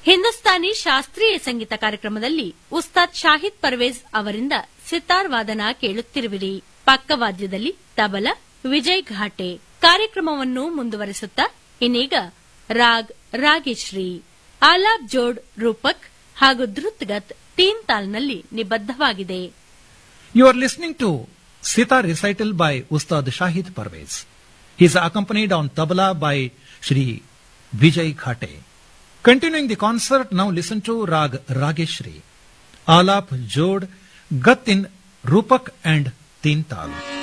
ಹಿಂದೂಸ್ತಾನಿ ಶಾಸ್ತ್ರೀಯ ಸಂಗೀತ ಕಾರ್ಯಕ್ರಮದಲ್ಲಿ ಉಸ್ತಾದ್ ಶಾಹಿದ್ ಪರ್ವೇಜ್ ಅವರಿಂದ ಸಿತಾರ್ ವಾದನ ಕೇಳುತ್ತಿರುವಿರಿ ಪಕ್ಕವಾದ್ಯದಲ್ಲಿ ತಬಲ ವಿಜಯ್ ಘಾಟೆ ಕಾರ್ಯಕ್ರಮವನ್ನು ಮುಂದುವರಿಸುತ್ತಾ ಇನ್ನೀಗ ರಾಗ್ ರಾಗೇಶ್ರೀ ಆಲಾಬ್ ಜೋಡ್ ರೂಪಕ್ ಹಾಗೂ ಧೃತ್ಗತ್ ತೀನ್ ತಾಲ್ನಲ್ಲಿ ನಿಬದ್ಧವಾಗಿದೆ You are listening to Sitar recital by Ustad Shahid Parvez. He is accompanied on tabla by Shri Vijay Khate. Continuing the concert, now listen to Rag Rageshri, Alap Jod, Gat in Rupak and Tintal.